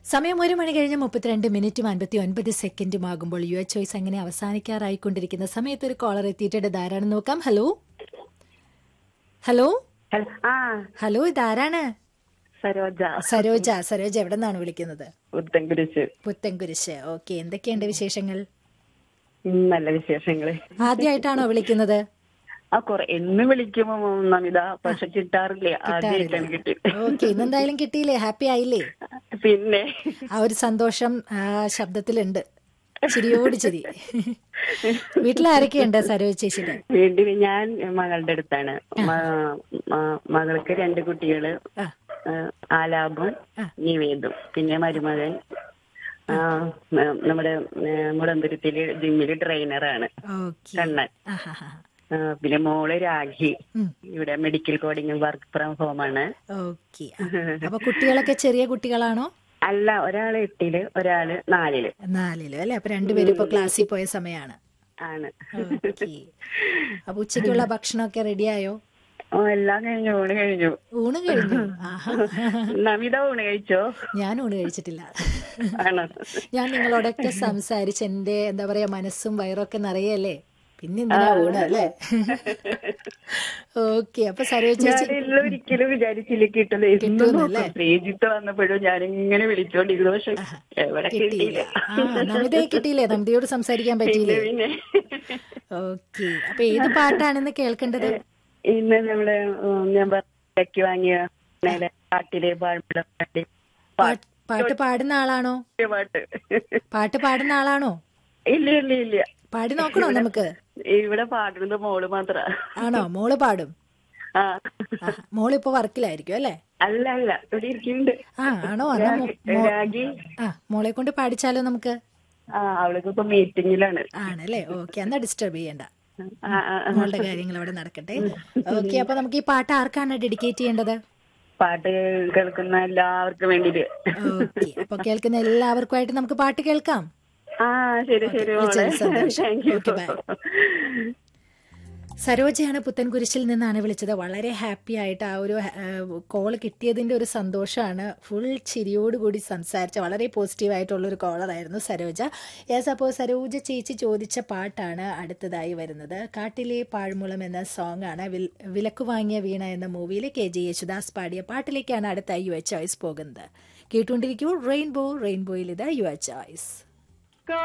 സമയം ഒരു മണി കഴിഞ്ഞ് മുപ്പത്തിരണ്ട് മിനിറ്റും അൻപത്തി ഒൻപത് സെക്കൻഡും ആകുമ്പോൾ യു എച്ച് ചോയ്സ് അങ്ങനെ അവസാനിക്കാറായിക്കൊണ്ടിരിക്കുന്ന സമയത്ത് ഒരു കോളർ എത്തിയിട്ടുണ്ട് ഇതാരാണെന്ന് നോക്കാം ഹലോ ഹലോ ഹലോ ആ ഹലോ ഇതാരാണ് സരോജ സരോജ സരോജ എവിടെ നിന്നാണ് വിളിക്കുന്നത് പുത്തൻകുരിശ് പുത്തൻകുരിശ് ഓക്കെ എന്തൊക്കെയുണ്ട് വിശേഷങ്ങൾ ഉം, നല്ല വിശേഷങ്ങള് ആദ്യമായിട്ടാണോ വിളിക്കുന്നത് ആ കൊറേ എന്ന് വിളിക്കുമ്പോ നമിത പക്ഷെ കിട്ടാറില്ല ആദ്യമായിട്ടാണ് കിട്ടി ഓക്കെ ഇന്നെന്തായാലും കിട്ടിയില്ലേ ഹാപ്പി ആയില്ലേ പിന്നെ ആ ഒരു സന്തോഷം ആ ശബ്ദത്തിലുണ്ട് ചിരിയോട് ചിരി വീട്ടിൽ ആരൊക്കെയുണ്ട് സരോജ ചേച്ചിയുടെ വീട്ടിൽ ഞാൻ മകളുടെ അടുത്താണ് മ- മ- മകൾക്ക് രണ്ട് കുട്ടികള് ആ ആ, ആലാപും നിവേദും പിന്നെ മരുമകൻ ആ, ന- നമ്മുടെ ആ, മുടന്തുരുത്തില് ജിമ്മില് ട്രെയിനറാണ് ഓക്കെ കണ്ണൻ ആ, പിന്നെ മോള് രാഖി ഉം. ഇവിടെ medical coding work from home ആണ് ഓക്കെ അപ്പൊ കുട്ടികളൊക്കെ ചെറിയ കുട്ടികളാണോ അല്ല ഒരാള് എട്ടില് ഒരാള് നാലില് നാലിലോ അല്ലെ അപ്പൊ രണ്ടുപേരും ഇപ്പൊ ക്ലാസ്സിൽ പോയ സമയമാണ് ആണ് ഓക്കെ അപ്പൊ ഉച്ചയ്ക്കുള്ള ഭക്ഷണമൊക്കെ റെഡിയായോ ഓ എല്ലാം കഴിഞ്ഞു ഊണ് കഴിഞ്ഞു ഊണ് കഴിഞ്ഞു ആഹാ നമിത ഊണ് കഴിച്ചോ ഞാൻ ഊണ് കഴിച്ചിട്ടില്ല ആണോ ഞാൻ നിങ്ങളോടൊക്കെ സംസാരിച്ച് എന്റെ എന്താ പറയാ മനസ്സും വയറൊക്കെ നിറയല്ലേ പിന്നെ എന്തിനാ ഊണ് അല്ലേ ഓക്കെ അപ്പൊ സരോജ ചേച്ചി ഞാനെല്ലാം ഒരിക്കലും വിചാരിച്ചില്ല കിട്ടുന്നത് എന്നും ശ്രീജിത്ത് വന്നപ്പോഴും ഞാനിങ്ങനെ വിളിച്ചോണ്ടിരുന്നു പക്ഷെ എവിടെ കിട്ടിയില്ല ആ നമിതയെ കിട്ടിയില്ലേ നമിതയോട് സംസാരിക്കാൻ പറ്റിയില്ലേ പിന്നെ ഓക്കെ അപ്പൊ ഏത് പാട്ടാണെന്ന് കേൾക്കേണ്ടത് ഇന്ന് നമ്മള് ഉം, ഞാൻ ഇടയ്ക്ക് വാങ്ങിയ നേരെ കാട്ടിലെ പാഴ്മുള പാട്ട് പാട്ട് പാട്ട് പാടുന്ന ആളാണോ പാട്ട് പാട്ട് പാടുന്ന ആളാണോ ഇല്ല ഇല്ല ഇല്ല പാടി നോക്കണോ നമുക്ക് ഇവിടെ പാടുന്നത് മോള് മാത്ര ആണോ മോള് പാടും ആ ആഹാ. മോള് ഇപ്പൊ വർക്കിലായിരിക്കും അല്ലേ അല്ല അല്ല ഇവിടെ ഇരിക്കുന്നുണ്ട് ആ ആണോ എന്നാ മോ- മോ- രാഗി ആ മോളെ കൊണ്ട് പാടിച്ചാലോ നമുക്ക് ആ അവൾക്ക് ഇപ്പൊ മീറ്റിംഗിലാണ് ആണല്ലേ ഓക്കെ എന്നാ ഡിസ്റ്റർബ് ചെയ്യണ്ട ആ ആ ആ. മോളുടെ കാര്യങ്ങൾ അവിടെ നടക്കട്ടെ ഓക്കെ അപ്പൊ നമുക്ക് ഈ പാട്ട് ആർക്കാണ് ഡെഡിക്കേറ്റ് ചെയ്യേണ്ടത് പാട്ട് കേൾക്കുന്ന എല്ലാവർക്കും വേണ്ടിട്ട് ഓക്കെ അപ്പൊ കേൾക്കുന്ന എല്ലാവർക്കുമായിട്ട് നമുക്ക് പാട്ട് കേൾക്കാം ആ ശരി ശരി മോളെ വിളിച്ചതിൽ സന്തോഷം. Thank you Okay, bye. സരോജയാണ് പുത്തൻകുരിശിൽ നിന്നാണ് വിളിച്ചത് വളരെ ഹാപ്പി ആയിട്ട് ആ ഒരു കോൾ കിട്ടിയതിന്റെ ഒരു സന്തോഷമാണ് ഫുൾ ചിരിയോടുകൂടി സംസാരിച്ച വളരെ പോസിറ്റീവ് ആയിട്ടുള്ള ഒരു കോളറായിരുന്നു സരോജ യെസ് അപ്പോൾ സരോജ ചേച്ചി ചോദിച്ച പാട്ടാണ് അടുത്തതായി വരുന്നത് കാട്ടിലെ പാഴ്മുളം എന്ന സോങ് ആണ് വിൽ- വിലക്ക് വാങ്ങിയ വീണ എന്ന മൂവിയിൽ കെ ജെ യേശുദാസ് പാടിയ പാട്ടിലേക്കാണ് അടുത്ത യു എ ചോയ്സ് പോകുന്നത് കേട്ടുകൊണ്ടിരിക്കൂ റെയിൻബോ റെയിൻബോയിൽ ഇത് യു എ ചോയ്സ്